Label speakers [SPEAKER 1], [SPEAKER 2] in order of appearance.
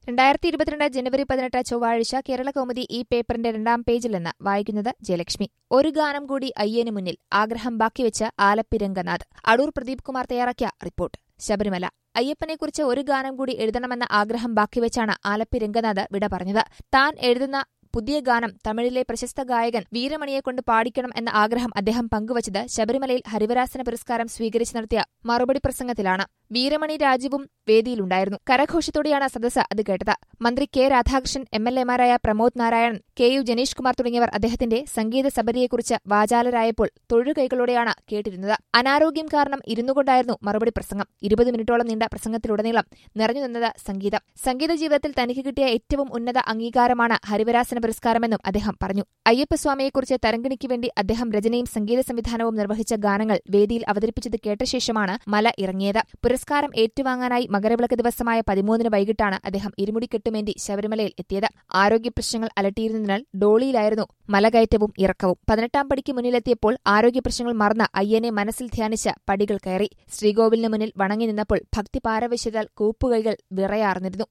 [SPEAKER 1] രണ്ടായിരത്തി ഇരുപത്തിരണ്ട് ജനുവരി പതിനെട്ട് ചൊവ്വാഴ്ച കേരള കൗമുദി ഈ പേപ്പറിന്റെ രണ്ടാം പേജിൽ നിന്ന് വായിക്കുന്നത് ജയലക്ഷ്മി ഒരു ഗാനം കൂടി അയ്യന് മുന്നിൽ ആഗ്രഹം ബാക്കിവെച്ച് ആലപ്പി രംഗനാഥ് അടൂർ പ്രദീപ് കുമാർ തയ്യാറാക്കിയ റിപ്പോർട്ട് ശബരിമല അയ്യപ്പനെക്കുറിച്ച് ഒരു ഗാനം കൂടി എഴുതണമെന്ന ആഗ്രഹം ബാക്കിവെച്ചാണ് ആലപ്പി രംഗനാഥ് വിട പറഞ്ഞത് താൻ എഴുതുന്ന പുതിയ ഗാനം തമിഴിലെ പ്രശസ്ത ഗായകൻ വീരമണിയെക്കൊണ്ട് പാടിക്കണം എന്ന ആഗ്രഹം അദ്ദേഹം പങ്കുവച്ചത് ശബരിമലയിൽ ഹരിവരാസന പുരസ്കാരം സ്വീകരിച്ചു നടത്തിയ മറുപടി പ്രസംഗത്തിലാണ് വീരമണി രാജുവും വേദിയിലുണ്ടായിരുന്നു കരഘോഷത്തോടെയാണ് സദസ്സ് അത് കേട്ടത് മന്ത്രി കെ രാധാകൃഷ്ണൻ എം എൽ എമാരായ പ്രമോദ് നാരായണൻ കെ യു ജനീഷ് കുമാർ തുടങ്ങിയവർ അദ്ദേഹത്തിന്റെ സംഗീത സബരിയെക്കുറിച്ച് വാചാലരായപ്പോൾ തൊഴുകൈകളോടെയാണ് കേട്ടിരുന്നത് അനാരോഗ്യം കാരണം ഇരുന്നുകൊണ്ടായിരുന്നു മറുപടി പ്രസംഗം ഇരുപത് മിനിറ്റോളം നീണ്ട പ്രസംഗത്തിലുടനീളം നിറഞ്ഞു നിന്നത് സംഗീതം സംഗീത ജീവിതത്തിൽ തനിക്ക് കിട്ടിയ ഏറ്റവും ഉന്നത അംഗീകാരമാണ് ഹരിവരാസന പുരസ്കാരമെന്നും അദ്ദേഹം പറഞ്ഞു അയ്യപ്പസ്വാമിയെക്കുറിച്ച് തരംഗിണിക്ക് വേണ്ടി അദ്ദേഹം രചനയും സംഗീത സംവിധാനവും നിർവഹിച്ച ഗാനങ്ങൾ വേദിയിൽ അവതരിപ്പിച്ചത് കേട്ട ശേഷമാണ് മല ഇറങ്ങിയത് പുരസ്കാരം ഏറ്റുവാങ്ങാനായി മകരവിളക്ക് ദിവസമായ പതിമൂന്നിന് വൈകിട്ടാണ് അദ്ദേഹം ഇരുമുടിക്കെട്ടുമേന്തി ശബരിമലയിൽ എത്തിയത് ആരോഗ്യ പ്രശ്നങ്ങൾ അലട്ടിയിരുന്നതിനാൽ ഡോളിയിലായിരുന്നു മലകയറ്റവും ഇറക്കവും പതിനെട്ടാം പടിക്ക് മുന്നിലെത്തിയപ്പോൾ ആരോഗ്യ പ്രശ്നങ്ങൾ മറന്ന അയ്യനെ മനസ്സിൽ ധ്യാനിച്ച് പടികൾ കയറി ശ്രീകോവിലിന് മുന്നിൽ വണങ്ങി നിന്നപ്പോൾ ഭക്തി പാരവശ്യതാൽ കൂപ്പുകൈകൾ വിറയാർന്നിരുന്നു